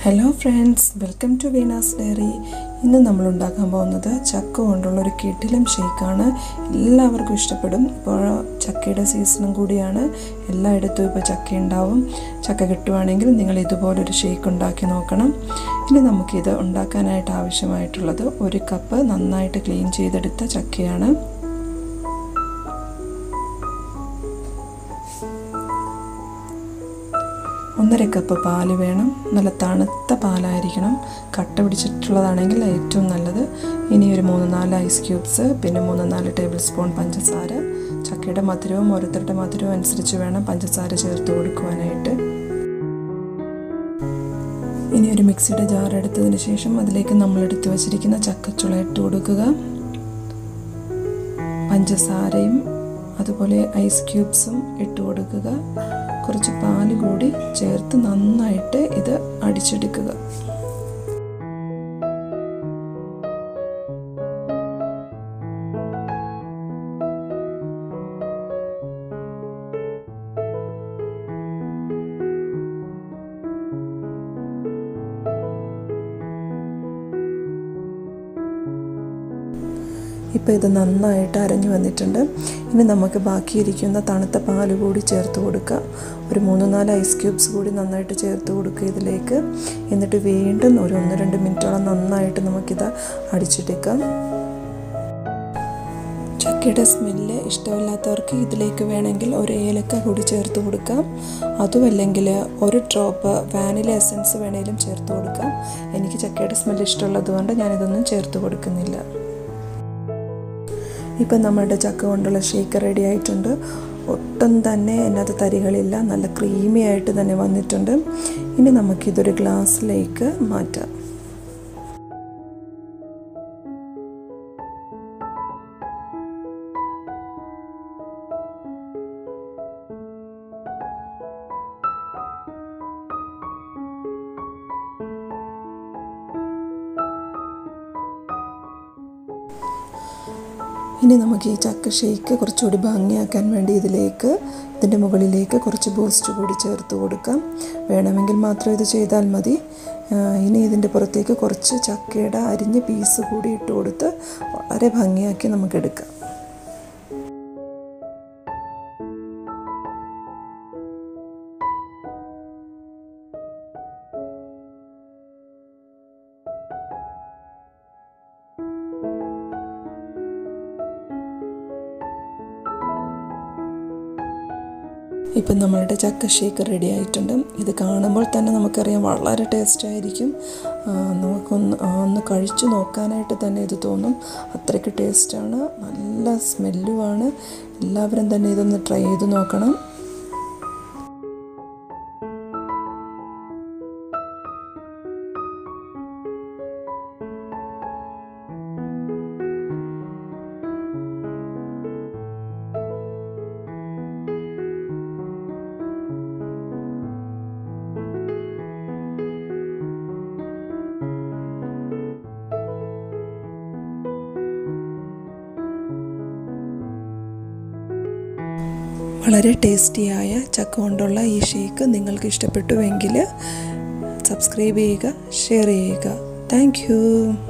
hello friends welcome to Veena's diary ഇന്ന് നമ്മൾ ഉണ്ടാക്കാൻ പോകുന്നത് ചക്ക കൊണ്ടുള്ള ഒരു കിടിലം ഷേക്കാണ് എല്ലാവർക്കും ഇഷ്ടപ്പെടും ഇപ്പോൾ ചക്കയുടെ സീസണും കൂടിയാണ് എല്ലായിടത്തും ഇപ്പോൾ ചക്ക ഉണ്ടാവും ചക്ക കിട്ടുവാണെങ്കിൽ നിങ്ങൾ ഇതുപോലൊരു ഷേക്ക് ഉണ്ടാക്കി നോക്കണം ഇനി നമുക്കിത് ഉണ്ടാക്കാനായിട്ട് ആവശ്യമായിട്ടുള്ളത് ഒരു കപ്പ് നന്നായിട്ട് ക്ലീൻ ചെയ്തെടുത്ത ചക്കയാണ് ഒന്നര കപ്പ് പാല് വേണം നല്ല തണുത്ത പാലായിരിക്കണം കട്ട പിടിച്ചിട്ടുള്ളതാണെങ്കിൽ ഏറ്റവും നല്ലത് ഇനി ഒരു മൂന്ന് നാല് ഐസ് ക്യൂബ്സ് പിന്നെ മൂന്ന് നാല് ടേബിൾ സ്പൂൺ പഞ്ചസാര ചക്കയുടെ മധുരവും ഓരോരുത്തരുടെ മധുരവും അനുസരിച്ച് വേണം പഞ്ചസാര ചേർത്ത് കൊടുക്കുവാനായിട്ട് ഇനി ഒരു മിക്സിയുടെ ജാർ എടുത്തതിന് ശേഷം അതിലേക്ക് നമ്മൾ എടുത്തു വച്ചിരിക്കുന്ന ചക്കച്ചുള ഇട്ട് കൊടുക്കുക പഞ്ചസാരയും അതുപോലെ ഐസ് ക്യൂബ്സും ഇട്ട് കൊടുക്കുക കുറച്ച് പാല് കൂടി ചേർത്ത് നന്നായിട്ട് ഇത് അടിച്ചെടുക്കുക ഇപ്പോൾ ഇത് നന്നായിട്ട് അരഞ്ഞു വന്നിട്ടുണ്ട് ഇനി നമുക്ക് ബാക്കിയിരിക്കുന്ന തണുത്ത പാൽ കൂടി ചേർത്ത് കൊടുക്കുക ഒരു മൂന്ന് നാല് ഐസ് ക്യൂബ്സ് കൂടി നന്നായിട്ട് ചേർത്ത് കൊടുക്കുക ഇതിലേക്ക് എന്നിട്ട് വീണ്ടും ഒരു ഒന്ന് രണ്ട് മിനിറ്റോളം നന്നായിട്ട് നമുക്കിത് അടിച്ചെടുക്കാം ചക്കയുടെ സ്മെല്ല് ഇഷ്ടമില്ലാത്തവർക്ക് ഇതിലേക്ക് വേണമെങ്കിൽ ഒരു ഏലക്ക കൂടി ചേർത്ത് കൊടുക്കാം അതുമല്ലെങ്കിൽ ഒരു ഡ്രോപ്പ് വാനില എസൻസ് വേണേലും ചേർത്ത് കൊടുക്കാം എനിക്ക് ചക്കയുടെ സ്മെല്ല് ഇഷ്ടമുള്ളത് കൊണ്ട് ഞാനിതൊന്നും ചേർത്ത് കൊടുക്കുന്നില്ല ഇപ്പം നമ്മുടെ ചക്ക കൊണ്ടുള്ള ഷേക്ക് റെഡി ആയിട്ടുണ്ട് ഒട്ടും തന്നെ അതിനകത്ത് തരികളില്ല നല്ല ക്രീമി ആയിട്ട് തന്നെ വന്നിട്ടുണ്ട് ഇനി നമുക്കിതൊരു ഗ്ലാസ്സിലേക്ക് മാറ്റാം ഇനി നമുക്ക് ഈ ചക്ക ഷേക്ക് കുറച്ചുകൂടി ഭംഗിയാക്കാൻ വേണ്ടി ഇതിലേക്ക് ഇതിൻ്റെ മുകളിലേക്ക് കുറച്ച് ബൂസ്റ്റ് കൂടി ചേർത്ത് കൊടുക്കാം വേണമെങ്കിൽ മാത്രം ഇത് ചെയ്താൽ മതി ഇനി ഇതിൻ്റെ പുറത്തേക്ക് കുറച്ച് ചക്കയുടെ അരിഞ്ഞ പീസ് കൂടി ഇട്ട് കൊടുത്ത് വളരെ ഭംഗിയാക്കി നമുക്ക് എടുക്കാം ഇപ്പം നമ്മളുടെ ചക്ക ഷേക്ക് റെഡി ആയിട്ടുണ്ട് ഇത് കാണുമ്പോൾ തന്നെ നമുക്കറിയാം വളരെ ടേസ്റ്റ് ആയിരിക്കും നമുക്കൊന്ന് ഒന്ന് കഴിച്ചു നോക്കാനായിട്ട് തന്നെ ഇത് തോന്നും അത്രയ്ക്ക് ടേസ്റ്റാണ് നല്ല സ്മെല്ലുമാണ് എല്ലാവരും തന്നെ ഇതൊന്ന് ട്രൈ ചെയ്ത് നോക്കണം വളരെ ടേസ്റ്റിയായ ചക്ക കൊണ്ടുള്ള ഈ ഷേക്ക് നിങ്ങൾക്ക് ഇഷ്ടപ്പെട്ടുവെങ്കിൽ സബ്സ്ക്രൈബ് ചെയ്യുക ഷെയർ ചെയ്യുക താങ്ക്